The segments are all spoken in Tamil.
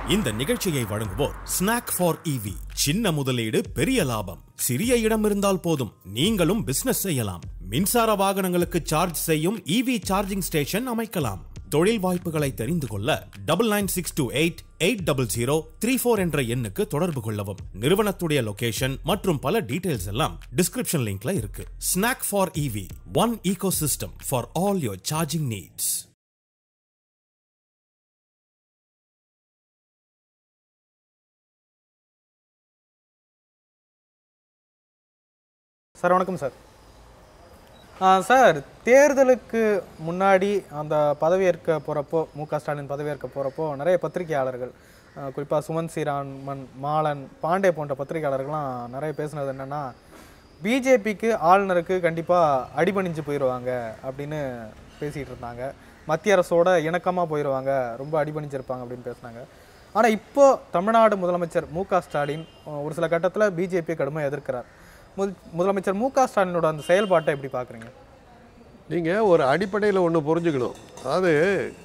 இந்த நிகழ்ச்சியை வழங்குவோர் ஸ்நாக் ஃபார் ஈவி சின்ன முதலீடு பெரிய லாபம் சிறிய இடம் இருந்தால் போதும் நீங்களும் பிசினஸ் செய்யலாம் மின்சார வாகனங்களுக்கு சார்ஜ் செய்யும் ஈவி சார்ஜிங் ஸ்டேஷன் அமைக்கலாம் தொழில் வாய்ப்புகளை தெரிந்து கொள்ள double nine six two eight eight double zero three four என்ற எண்ணுக்கு தொடர்பு கொள்ளவும் நிறுவனத்துடைய லொகேஷன் மற்றும் பல டீடைல்ஸ் எல்லாம் டிஸ்கிரிப்ஷன் லிங்க்ல இருக்கு snack for EV one ecosystem for all your charging needs sir வணக்கம் சார் ஆ, சார் தேர்தலுக்கு முன்னாடி அந்த பதவியேற்க போகிறப்போ மு க ஸ்டாலின் பதவியேற்க போகிறப்போ நிறைய பத்திரிகையாளர்கள் குறிப்பாக சுமன் சீரான்மன் மாலன் பாண்டே போன்ற பத்திரிகையாளர்கள்லாம் நிறைய பேசுனது என்னென்னா பிஜேபிக்கு ஆளுநருக்கு கண்டிப்பாக அடிபணிஞ்சு போயிடுவாங்க அப்படின்னு பேசிகிட்டு இருந்தாங்க மத்திய அரசோட இணக்கமாக போயிடுவாங்க ரொம்ப அடிபணிஞ்சிருப்பாங்க அப்படின்னு பேசுனாங்க ஆனால் இப்போ தமிழ்நாடு முதலமைச்சர் மு க ஸ்டாலின் அஹ், ஒரு சில கட்டத்தில் பிஜேபி கடுமையாக எதிர்க்கிறார் முத- முதலமைச்சர் மு க ஸ்டாலினோட அந்த செயல்பாட்டை எப்படி பார்க்குறீங்க நீங்கள் ஒரு அடிப்படையில் ஒன்று புரிஞ்சுக்கணும் அதாவது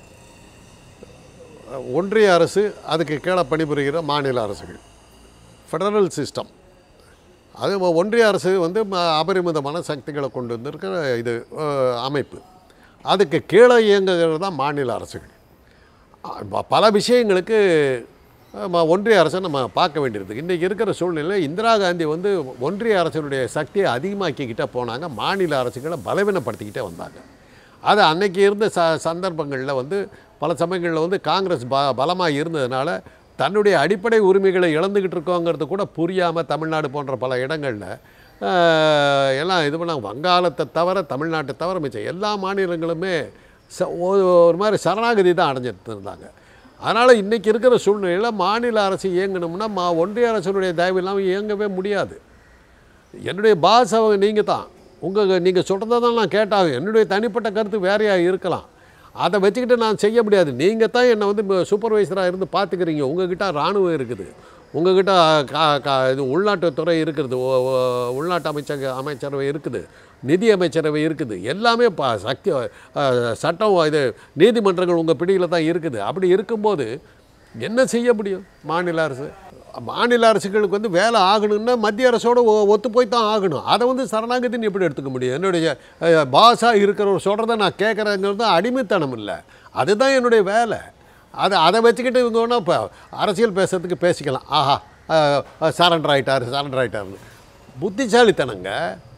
அஹ், ஒன்றிய அரசு அதுக்கு கீழே பணிபுரிகிற மாநில அரசுகள் ஃபெடரல் சிஸ்டம் அது ம- ஒன்றிய அரசு வந்து ம- அபரிமிதமான சக்திகளை கொண்டு வந்திருக்கிற இது அஹ், அமைப்பு அதுக்கு கீழே இயங்குகிறது தான் மாநில அரசுகள் அஹ், ப- பல விஷயங்களுக்கு அஹ், ம- ஒன்றிய அரசை நம்ம பார்க்க வேண்டியிருக்கு இன்றைக்கி இருக்கிற சூழ்நிலையில் இந்திரா காந்தி வந்து ஒன்றிய அரசினுடைய சக்தியை அதிகமாக்கிக்கிட்டே போனாங்க மாநில அரசுகளை பலவீனப்படுத்திக்கிட்டே வந்தாங்க அது அன்னைக்கு இருந்த ச சந்தர்ப்பங்களில் வந்து பல சமயங்களில் வந்து காங்கிரஸ் ப பலமாக இருந்ததுனால தன்னுடைய அடிப்படை உரிமைகளை இழந்துக்கிட்டு இருக்கோங்கிறது கூட புரியாமல் தமிழ்நாடு போன்ற பல இடங்களில் ஆஹ், எல்லாம் இது பண்ணாங்க வங்காளத்தை தவிர தமிழ்நாட்டை தவிர மிச்சம் எல்லா மாநிலங்களுமே ச ஒரு ஒரு மாதிரி சரணாகதி தான் அடைஞ்சிட்டு இருந்தாங்க அதனால் இன்றைக்கி இருக்கிற சூழ்நிலையில் மாநில அரசு இயங்கணும்னா மா ஒன்றிய அரசினுடைய தயவு இல்லாமல் இயங்கவே முடியாது என்னுடைய பாஸ் அவங்க நீங்கள் தான் உங்கள் நீங்கள் சொல்கிறத தான் நான் கேட்டாகும் என்னுடைய தனிப்பட்ட கருத்து வேறையாக இருக்கலாம் அதை வச்சுக்கிட்டு நான் செய்ய முடியாது நீங்கள் தான் என்னை வந்து சூப்பர்வைசராக இருந்து பார்த்துக்கிறீங்க உங்ககிட்ட இராணுவம் இருக்குது உங்ககிட்ட கா கா இது உள்நாட்டுத்துறை இருக்கிறது ஒ- ஒ- உள்நாட்டு அமைச்சக அமைச்சரவை இருக்குது நிதி அமைச்சரவை இருக்குது எல்லாமே பா சக்தி அஹ், சட்டம் இது நீதிமன்றங்கள் உங்கள் பிடியில் தான் இருக்குது அப்படி இருக்கும்போது என்ன செய்ய முடியும் மாநில அரசு மாநில அரசுகளுக்கு வந்து வேலை ஆகணும்னா மத்திய அரசோட ஒ- ஒத்து போய் தான் ஆகணும் அதை வந்து சரணாகதின்னு எப்படி எடுத்துக்க முடியும் என்னுடைய பாஸாக இருக்கிறவர் சொல்கிறத நான் கேட்குறேங்கிறது அடிமைத்தனம் இல்லை அதுதான் என்னுடைய வேலை அதை அதை வச்சுக்கிட்டு இவங்க வேணால் இப்போ அரசியல் பேசுறதுக்கு பேசிக்கலாம் ஆஹா சரண்டர் ஆகிட்டார் சரண்டர் ஆகிட்டார்னு புத்திசாலித்தனங்க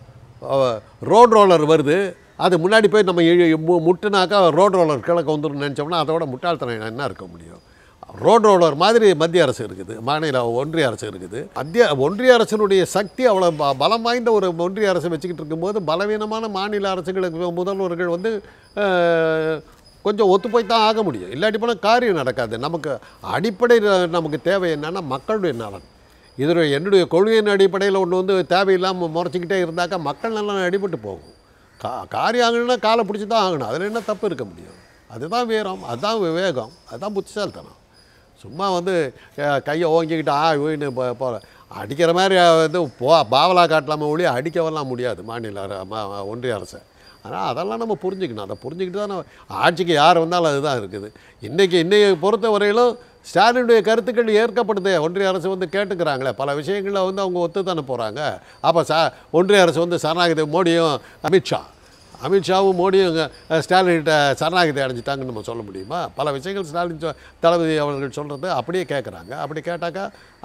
ரோட் ரோலர் வருது அது முன்னாடி போய் நம்ம இழு- மு- முட்டுனாக்கா ரோட் ரோலர் கிழக்க வந்துடும் நினச்சோம்னா அதோட முட்டாள்தனம் என்ன இருக்க முடியும் ரோட் ரோலர் மாதிரி மத்திய அரசு இருக்குது மாநில ஒன்றிய அரசு இருக்குது மத்திய ஒன்றிய அரசினுடைய சக்தி அவ்வளோ ப- பலம் வாய்ந்த ஒரு ஒன்றிய அரசு வச்சுக்கிட்டு இருக்கும்போது பலவீனமான மாநில அரசுகளுக்கு முதல்வர்கள் வந்து அஹ், கொஞ்சம் ஒத்து போய் தான் ஆக முடியும் இல்லாட்டி போனால் காரியம் நடக்காது நமக்கு அடிப்படை நமக்கு தேவை என்னன்னா மக்களுடைய நலன் இதில் என்னுடைய கொள்கையின் அடிப்படையில் ஒன்று வந்து தேவையில்லாமல் முறைச்சிக்கிட்டே இருந்தாக்கா மக்கள் நல்லா அடிபட்டு போகும் கா காரியம் ஆகணும்னா காலை பிடிச்சி தான் ஆகணும் அதில் என்ன தப்பு இருக்க முடியும் அதுதான் வீரம் அதுதான் விவேகம் அதுதான் புத்திசாலித்தனம் சும்மா வந்து அஹ், கையை ஓங்கிக்கிட்டு ஆ வீணு போகிற அடிக்கிற மாதிரி வந்து போ பாவலா காட்டலாம ஒழிய அடிக்கவெல்லாம் முடியாது மாநில அர- ம- ம- ஒன்றிய அரசை ஆனால் அதெல்லாம் நம்ம புரிஞ்சுக்கணும் அதை புரிஞ்சுக்கிட்டு தான் நம்ம ஆட்சிக்கு யார் வந்தாலும் அதுதான் இருக்குது இன்றைக்கி இன்றைய பொறுத்த வரையிலும் ஸ்டாலினுடைய கருத்துக்கள் ஏற்கப்படுது ஒன்றிய அரசு வந்து கேட்டுக்கிறாங்களே பல விஷயங்களில் வந்து அவங்க ஒத்து தானே போகிறாங்க அப்போ ச ஒன்றிய அரசு வந்து சரணாகதி மோடியும் அமித்ஷா அமித்ஷாவும் மோடியும் இங்க, அஹ், ஸ்டாலின்கிட்ட சரணாகதி அடைஞ்சிட்டாங்கன்னு நம்ம சொல்ல முடியுமா பல விஷயங்கள் ஸ்டாலின் சொ- தளபதி அவர்கள் சொல்கிறது அப்படியே கேட்குறாங்க அப்படி கேட்டாக்கா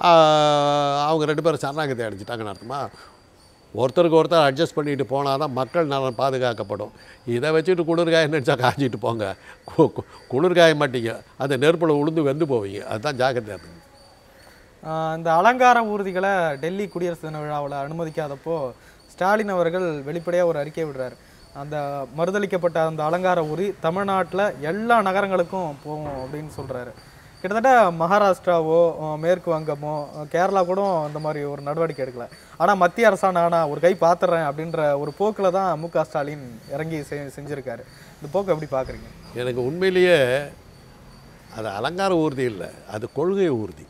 ஆஹ், அவங்க ரெண்டு பேரும் சரணாகதி அடைஞ்சிட்டாங்கன்னு அர்த்தமா ஒருத்தருக்கு ஒருத்தர் அட்ஜஸ்ட் பண்ணிட்டு போனால் தான் மக்கள் நலன் பாதுகாக்கப்படும் இதை வச்சுட்டு குளிர்காயம் நினச்சா காய்ச்சிட்டு போங்க கு- கு- குளிர்காய மாட்டீங்க அந்த நெருப்பில் உளுந்து வெந்து போவீங்க அதுதான் ஜாக்கிரதையாக இருங்க ஆஹ் இந்த அலங்கார ஊர்திகளை டெல்லி குடியரசு தின விழாவில் அனுமதிக்காதப்போ ஸ்டாலின் அவர்கள் வெளிப்படையாக ஒரு அறிக்கை விடுறாரு அந்த மறுதளிக்கப்பட்ட அந்த அலங்கார ஊர்தி தமிழ்நாட்டில் எல்லா நகரங்களுக்கும் போகும் அப்படின்னு சொல்கிறாரு கிட்டத்தட்ட மகாராஷ்டிராவோ அஹ் மேற்கு வங்கமோ அஹ் கேரளா கூட அந்த மாதிரி ஒரு நடவடிக்கை எடுக்கல ஆனால் மத்திய அரசான ஒரு கை பார்த்துறேன் அப்படின்ற ஒரு போக்கில் தான் மு க ஸ்டாலின் இறங்கி செ- செஞ்சிருக்காரு இந்த போக்கு எப்படி பார்க்குறீங்க எனக்கு உண்மையிலேயே அது அலங்கார ஊர்தி இல்லை அது கொள்கை ஊர்தி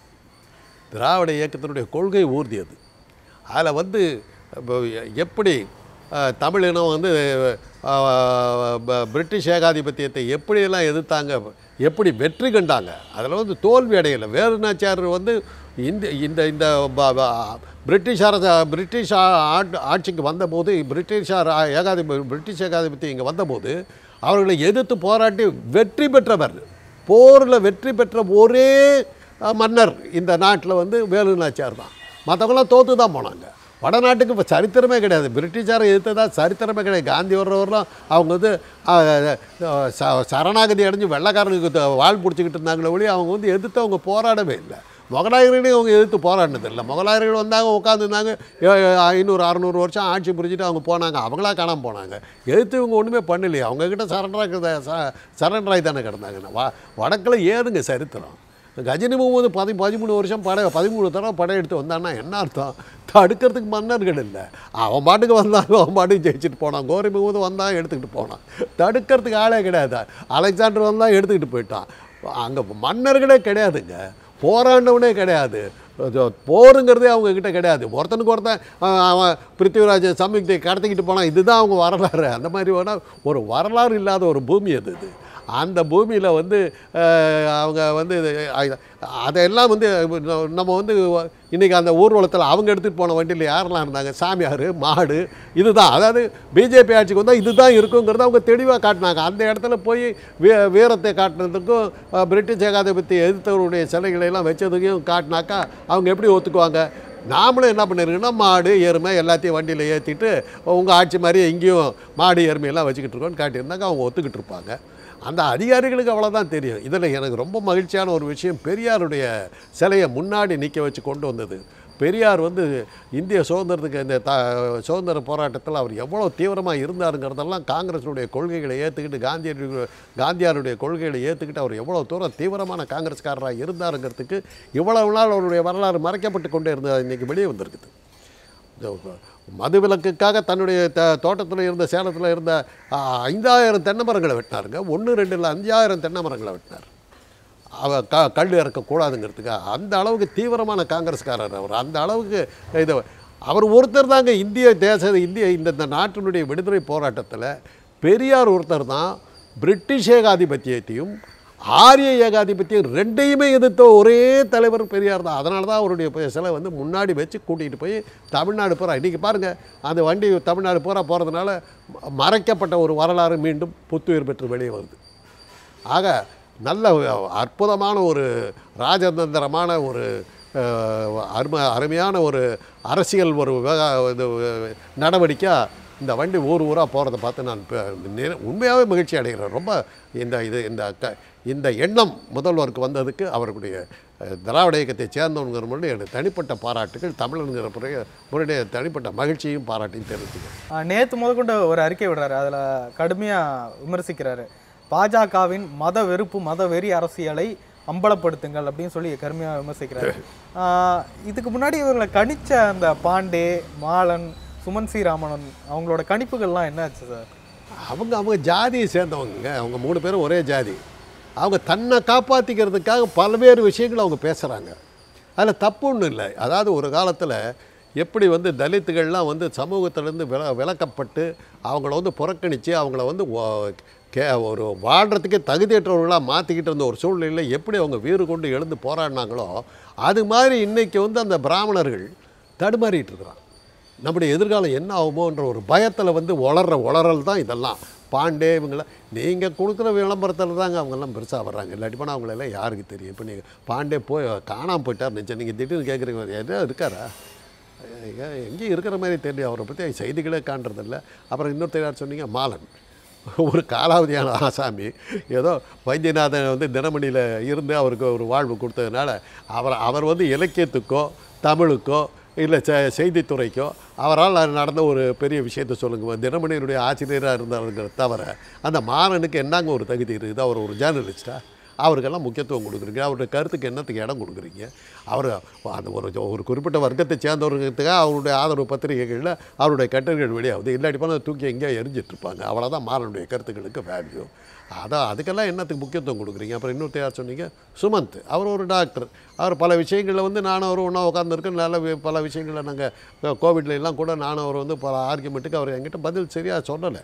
திராவிட இயக்கத்தினுடைய கொள்கை ஊர்தி அது அதில் வந்து இப்போ எப்படி அஹ், தமிழினம் வந்து அஹ், ப- பிரிட்டிஷ் ஏகாதிபத்தியத்தை எப்படியெல்லாம் எதிர்த்தாங்க எப்படி வெற்றி கண்டாங்க அதில் வந்து தோல்வி அடையலை வேலுநாச்சியார் வந்து இந்த இந்த இந்த ப- ப- பிரிட்டிஷ் அரச பிரிட்டிஷ் ஆ- ஆட்- ஆட்சிக்கு வந்தபோது பிரிட்டிஷார் ஆ- ஏகாதிபதி பிரிட்டிஷ் ஏகாதிபதி இங்கே வந்தபோது அவர்களை எதிர்த்து போராட்டி வெற்றி பெற்றவர் போரில் வெற்றி பெற்ற ஒரே அஹ், மன்னர் இந்த நாட்டில் வந்து வேலுநாச்சியார் தான் மற்றவங்களாம் தோற்று தான் போனாங்க வடநாட்டுக்கு இப்போ சரித்திரமே கிடையாது பிரிட்டிஷாரை எதிர்த்ததா சரித்திரமே கிடையாது காந்தி வர்றவரெலாம் அவங்க வந்து அஹ், அஹ், ச- சரணாகதி அடைஞ்சு வெள்ளைக்காரனுக்கு த- வாழ் பிடிச்சிக்கிட்டு இருந்தாங்களே ஒழிய அவங்க வந்து எதிர்த்து அவங்க போராடவே இல்லை முகலாயர்களையும் அவங்க எதிர்த்து போராடினது இல்லை முகலாயர்கள் வந்தாங்க உட்காந்துருந்தாங்க ஐநூறு அறநூறு வருஷம் ஆட்சி புரிஞ்சுட்டு அவங்க போனாங்க அவங்களா காணாம போனாங்க எதிர்த்து இவங்க ஒன்றுமே பண்ணலையே அவங்கக்கிட்ட சரண்டராக சரண்டராகி தானே கிடந்தாங்க வ வடக்கில் ஏதுங்க சரித்திரம் கஜினி முகமது பதி பதிமூணு வருஷம் படை பதிமூணு தடவை படையெடுத்து வந்தான்னா என்ன அர்த்தம் தடுக்கிறதுக்கு மன்னர்கள் இல்லை அவன் பாட்டுக்கு வந்தாங்க அவன் பாட்டுக்கு ஜெயிச்சுட்டு போனான் கோரி முகமது வந்தான் எடுத்துக்கிட்டு போனான் தடுக்கிறதுக்கு ஆளே கிடையாது அலெக்சாண்டர் வந்தான் எடுத்துக்கிட்டு போயிட்டான் அங்கே மன்னர்களே கிடையாதுங்க போராண்டவனே கிடையாது அது போருங்கிறதே அவங்க கிட்ட கிடையாது ஒருத்தனுக்கு ஒருத்தன் அஹ், அவன் பிருத்திவிராஜ சம்யுக்தை கடத்திக்கிட்டு போனான் இதுதான் அவங்க வரலாறு அந்த மாதிரி வேணால் ஒரு வரலாறு இல்லாத ஒரு பூமி அது இது அந்த பூமியில் வந்து அஹ், அவங்க வந்து இது, அ- அதெல்லாம் வந்து நம்ம வந்து இன்றைக்கி அந்த ஊர்வலத்தில் அவங்க எடுத்துகிட்டு போன வண்டியில் யாரெல்லாம் இருந்தாங்க சாமியார் மாடு இதுதான் அதாவது பிஜேபி ஆட்சிக்கு வந்தால் இதுதான் இருக்குங்கிறத அவங்க தெளிவாக காட்டினாங்க அந்த இடத்துல போய் வீ வீரத்தை காட்டினதுக்கும் அஹ், பிரிட்டிஷ் ஏகாதிபத்தி எதிர்த்தவருடைய சிலைகளை எல்லாம் வச்சதுக்கும் காட்டினாக்கா அவங்க எப்படி ஒத்துக்குவாங்க நாமளும் என்ன பண்ணிருக்கோம்னா மாடு எருமை எல்லாத்தையும் வண்டியில் ஏற்றிட்டு உங்கள் ஆட்சி மாதிரி எங்கேயும் மாடு எருமையெல்லாம் வச்சுக்கிட்டு இருக்கோம்னு காட்டியிருந்தாங்க அவங்க ஒத்துக்கிட்டு இருப்பாங்க அந்த அதிகாரிகளுக்கு அவ்வளோதான் தெரியும் இதில் எனக்கு ரொம்ப மகிழ்ச்சியான ஒரு விஷயம் பெரியாருடைய சிலையை முன்னாடி நிற்க வச்சு கொண்டு வந்தது பெரியார் வந்து இந்திய சுதந்திரத்துக்கு இந்த த சுதந்திர போராட்டத்தில் அவர் எவ்வளோ தீவிரமாக இருந்தாருங்கிறதெல்லாம் காங்கிரஸுடைய கொள்கைகளை ஏற்றுக்கிட்டு காந்தியடி காந்தியாருடைய கொள்கைகளை ஏற்றுக்கிட்டு அவர் எவ்வளோ தூரம் தீவிரமான காங்கிரஸ்காரராக இருந்தாருங்கிறதுக்கு இவ்வளவு நாள் அவருடைய வரலாறு மறைக்கப்பட்டு கொண்டே இருந்தது இன்றைக்கி வெளியே வந்திருக்குது இந்த மதுவிலக்குக்காக தன்னுடைய த தோட்டத்தில் இருந்த சேலத்தில் இருந்த ஆ, ஐந்தாயிரம் தென்னை மரங்களை வெட்டினாருங்க ஒன்று ரெண்டு இல்லை அஞ்சாயிரம் தென்னை மரங்களை வெட்டினார் அவ க கல் இறக்கக்கூடாதுங்கிறதுக்காக அந்த அளவுக்கு தீவிரமான காங்கிரஸ்காரர் அவர் அந்த அளவுக்கு இது அவர் ஒருத்தர் தாங்க இந்திய தேச இந்திய இந்த இந்த நாட்டினுடைய விடுதலை போராட்டத்தில் பெரியார் ஒருத்தர் தான் பிரிட்டிஷ் ஏகாதிபத்தியத்தையும் ஆரிய ஏகாதிபத்தியம் ரெண்டையுமே எதிர்த்த ஒரே தலைவர் பெரியார் தான் அதனால தான் அவருடைய ப- சிலை வந்து முன்னாடி வச்சு கூட்டிகிட்டு போய் தமிழ்நாடு பூரா இன்றைக்கி பாருங்கள் அந்த வண்டி தமிழ்நாடு பூரா போகிறதுனால ம- மறைக்கப்பட்ட ஒரு வரலாறு மீண்டும் புத்துயிர் பெற்று வெளியே வருது ஆக நல்ல அற்புதமான ஒரு ராஜதந்திரமான ஒரு அஹ், அரும அருமையான ஒரு அரசியல் ஒரு விவகா- இது நடவடிக்கை இந்த வண்டி ஊர் ஊராக போகிறத பார்த்து நான் பெ- நிற- உண்மையாகவே மகிழ்ச்சி அடைகிறேன் ரொம்ப இந்த இது இந்த க இந்த எண்ணம் முதல்வருக்கு வந்ததுக்கு அவர்களுடைய அஹ், திராவிட இயக்கத்தை சேர்ந்தவங்கிற முன்னாடி எனக்கு தனிப்பட்ட பாராட்டுகள் தமிழனுங்கிற முறைய முறையுடைய தனிப்பட்ட மகிழ்ச்சியும் பாராட்டியும் தெரிவித்துக்கிறேன் நேற்று முதற்கொண்டு ஒரு அறிக்கை விடுறாரு அதில் கடுமையாக விமர்சிக்கிறாரு பாஜகவின் மத வெறுப்பு மத வெறி அரசியலை அம்பலப்படுத்துங்கள் அப்படின்னு சொல்லி கடுமையாக விமர்சிக்கிறாரு ஆஹ் இதுக்கு முன்னாடி இவர்களை கணிச்ச அந்த பாண்டே மாலன் சுமன் சி ராமன் அவங்களோட கணிப்புகள்லாம் என்னாச்சு சார் அவங்க அவங்க ஜாதியை சேர்ந்தவங்க அவங்க மூணு பேரும் ஒரே ஜாதி அவங்க தன்னை காப்பாற்றிக்கிறதுக்காக பல்வேறு விஷயங்கள் அவங்க பேசுகிறாங்க அதில் தப்பு ஒன்றும் இல்லை அதாவது ஒரு காலத்தில் எப்படி வந்து தலித்துகள்லாம் வந்து சமூகத்திலேருந்து வில விலக்கப்பட்டு அவங்கள வந்து புறக்கணித்து அவங்கள வந்து ஒ- கே ஒரு வாழ்கிறதுக்கே தகுதியற்றவர்களாக மாற்றிக்கிட்டு இருந்த ஒரு சூழ்நிலையில் எப்படி அவங்க வீறு கொண்டு எழுந்து போராடினாங்களோ அது மாதிரி இன்றைக்கி வந்து அந்த பிராமணர்கள் தடுமாறிட்டு இருக்கிறான் நம்முடைய எதிர்காலம் என்ன ஆகுமோன்ற ஒரு பயத்தில் வந்து உளர்ற உளறல் தான் இதெல்லாம் பாண்டே இவங்களாம் நீங்கள் கொடுக்குற விளம்பரத்தில் தாங்க அவங்கெல்லாம் பெருசாக வர்றாங்க இல்லாட்டி போனால் அவங்களெல்லாம் யாருக்கு தெரியும் இப்போ நீங்கள் பாண்டே போய் காணாமல் போயிட்டார் நினச்சேன் நீங்கள் திடீர்னு கேட்குறீங்க எதோ இருக்காரா எங்கேயும் இருக்கிற மாதிரி தெரியல அவரை பற்றி செய்திகளே காண்றதில்ல அப்புறம் இன்னொருத்தர் யார் சொன்னீங்க மாலன் ஒரு காலாவதியான ஆசாமி ஏதோ வைத்தியநாதன் வந்து தினமணியில் இருந்து அவருக்கு ஒரு வாழ்வு கொடுத்ததுனால அவர் அவர் வந்து இலக்கியத்துக்கோ தமிழுக்கோ இல்லை செ செய்தித்துறைக்கோ அவரால் நடந்த ஒரு பெரிய விஷயத்தை சொல்லுங்க தினமணியினுடைய ஆசிரியராக இருந்தாருங்கிற தவிர அந்த மாறனுக்கு என்னங்க ஒரு தகுதி இருக்குது அவர் ஒரு ஜேர்னலிஸ்டா அவருக்கெல்லாம் முக்கியத்துவம் கொடுக்குறீங்க அவருடைய கருத்துக்கு என்னத்துக்கு இடம் கொடுக்குறீங்க அவர் அந்த ஒரு ஒரு குறிப்பிட்ட வர்க்கத்தை சேர்ந்தவர்களுக்காக அவருடைய ஆதரவு பத்திரிகைகளில் அவருடைய கட்டுரைகள் வெளியாகுது இல்லாட்டி போனால் தூக்கி எங்கேயோ எரிஞ்சிட்டு இருப்பாங்க அவ்வளோதான் மாறனுடைய கருத்துக்களுக்கு வேல்யூ அதான் அதுக்கெல்லாம் என்னத்துக்கு முக்கியத்துவம் கொடுக்குறீங்க அப்புறம் இன்னொருத்தர் யார் சொன்னீங்க சுமந்த் அவர் ஒரு டாக்டர் அவர் பல விஷயங்களில் வந்து நானும் அவர் ஒன்றா உட்காந்துருக்கேன் நல்ல வி- பல விஷயங்களில் நாங்கள் கோவிட்ல எல்லாம் கூட நானும் அவர் வந்து பல ஆர்குமெண்ட்டுக்கு அவர் என்கிட்ட பதில் சரியாக சொல்லலை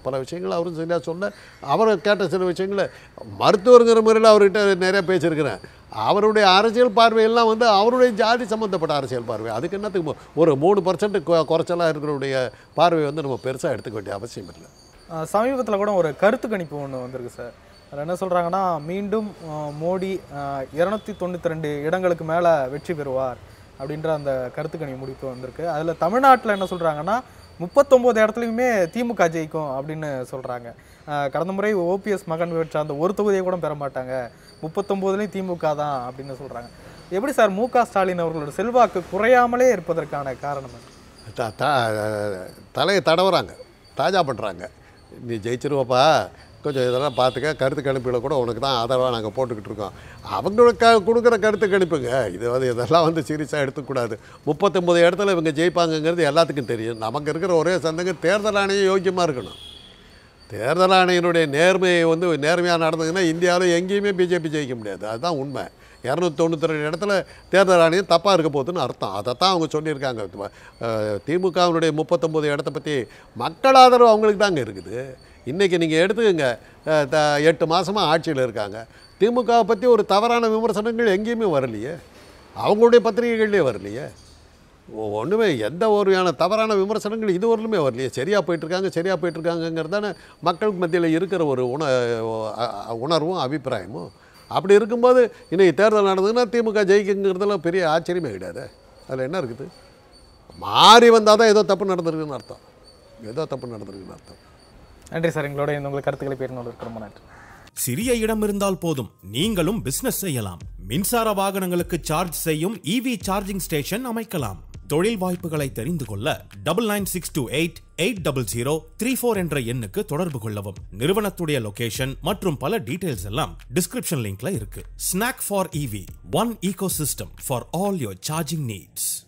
பல விஷயங்கள் அவரும் சரியாக சொன்ன அவர் கேட்ட சில விஷயங்களை மருத்துவருங்கிற முறையில் அவர்கிட்ட நிறைய பேசியிருக்கிறேன் அவருடைய அரசியல் பார்வையெல்லாம் வந்து அவருடைய ஜாதி சம்மந்தப்பட்ட அரசியல் பார்வை அதுக்கு என்னத்துக்கு மு- ஒரு மூணு பர்சன்ட் குறைச்சலாக இருக்கிறவுடைய பார்வை வந்து நம்ம பெருசாக எடுத்துக்க வேண்டிய அவசியம் இல்லை சமீபத்தில் கூட ஒரு கருத்து கணிப்பு ஒன்று வந்திருக்கு சார் அதில் என்ன சொல்கிறாங்கன்னா மீண்டும் அஹ், மோடி இரநூத்தி தொண்ணூற்றி ரெண்டு இடங்களுக்கு மேலே வெற்றி பெறுவார் அப்படின்ற அந்த கருத்து கணிப்பு முடிப்பு வந்திருக்கு அதில் தமிழ்நாட்டில் என்ன சொல்கிறாங்கன்னா முப்பத்தொம்போது இடத்துலையுமே திமுக ஜெயிக்கும் அப்படின்னு சொல்கிறாங்க கடந்த முறை ஓபிஎஸ் மகன் பெற்ற அந்த ஒரு தொகுதியை கூட பெற மாட்டாங்க முப்பத்தொம்போதுலேயும் திமுக தான் அப்படின்னு சொல்கிறாங்க எப்படி சார் மு க ஸ்டாலின் அவர்களோட செல்வாக்கு குறையாமலே இருப்பதற்கான காரணம் என்ன? த- த- தலையை தடவுறாங்க தாஜா பண்ணுறாங்க நீ ஜெயிச்சிருவப்பா கொஞ்சம் இதெல்லாம் பார்த்துக்க கருத்து கணிப்பில் கூட உனக்கு தான் ஆதரவாக நாங்கள் போட்டுக்கிட்டு இருக்கோம் அவங்களுக்கு க கொடுக்குற கருத்து கணிப்புங்க இது வந்து இதெல்லாம் வந்து சீரியஸாக எடுத்துக்கூடாது முப்பத்தொம்பது இடத்துல இவங்க ஜெயிப்பாங்கங்கிறது எல்லாத்துக்கும் தெரியும் நமக்கு இருக்கிற ஒரே சந்தங்க தேர்தல் ஆணையம் யோக்கியமாக இருக்கணும் தேர்தல் ஆணையனுடைய நேர்மையை வந்து நேர்மையாக நடந்ததுன்னா இந்தியாவில் எங்கேயுமே பிஜேபி ஜெயிக்க முடியாது அதுதான் உண்மை இரநூத்தி தொண்ணூற்றி ரெண்டு இடத்துல தேர்தல் ஆணையம் தப்பாக இருக்க போகுதுன்னு அர்த்தம் அதைத்தான் அவங்க சொல்லியிருக்காங்க அஹ், திமுகவினுடைய முப்பத்தொம்போது இடத்த பற்றி மக்கள் ஆதரவு அவங்களுக்கு தாங்க இருக்குது இன்றைக்கி நீங்கள் எடுத்துக்கங்க அஹ், த- எட்டு மாதமாக ஆட்சியில் இருக்காங்க திமுகவை பற்றி ஒரு தவறான விமர்சனங்கள் எங்கேயுமே வரலையே அவங்களுடைய பத்திரிகைகள்லேயே வரலையே ஒன்றுமே எந்த ஒருயான தவறான விமர்சனங்கள் இதுவரையிலுமே வரலையே சரியாக போயிட்டுருக்காங்க சரியாக போயிட்டுருக்காங்கங்கிறதான மக்களுக்கு மத்தியில் இருக்கிற ஒரு உண அ- அ- உணர்வும் அபிப்பிராயமும் அப்படி இருக்கும்போது இன்னைக்கு தேர்தல் நடந்ததுன்னா திமுக ஜெயிக்குங்கிறதுல பெரிய ஆச்சரியமே கிடையாது அதில் என்ன இருக்குது மாறி வந்தால் தான் ஏதோ தப்பு நடந்திருக்குன்னு அர்த்தம் ஏதோ தப்பு நடந்திருக்குன்னு அர்த்தம் நன்றி சார் எங்களோட இந்த உங்கள் கருத்துக்களை பேரினோடு ரொம்ப நன்றி சிறிய இடம் இருந்தால் போதும் நீங்களும் பிசினஸ் செய்யலாம் மின்சார வாகனங்களுக்கு சார்ஜ் செய்யும் இவி சார்ஜிங் ஸ்டேஷன் அமைக்கலாம் தொழில் வாய்ப்புகளை தெரிந்து கொள்ள double nine six two eight eight double zero three four என்ற எண்ணுக்கு தொடர்பு கொள்ளவும் நிறுவனத்துடைய லொகேஷன் மற்றும் பல டீடைல்ஸ் எல்லாம் டிஸ்கிரிப்ஷன் லிங்க்ல இருக்கு snack for EV one ecosystem for all your charging needs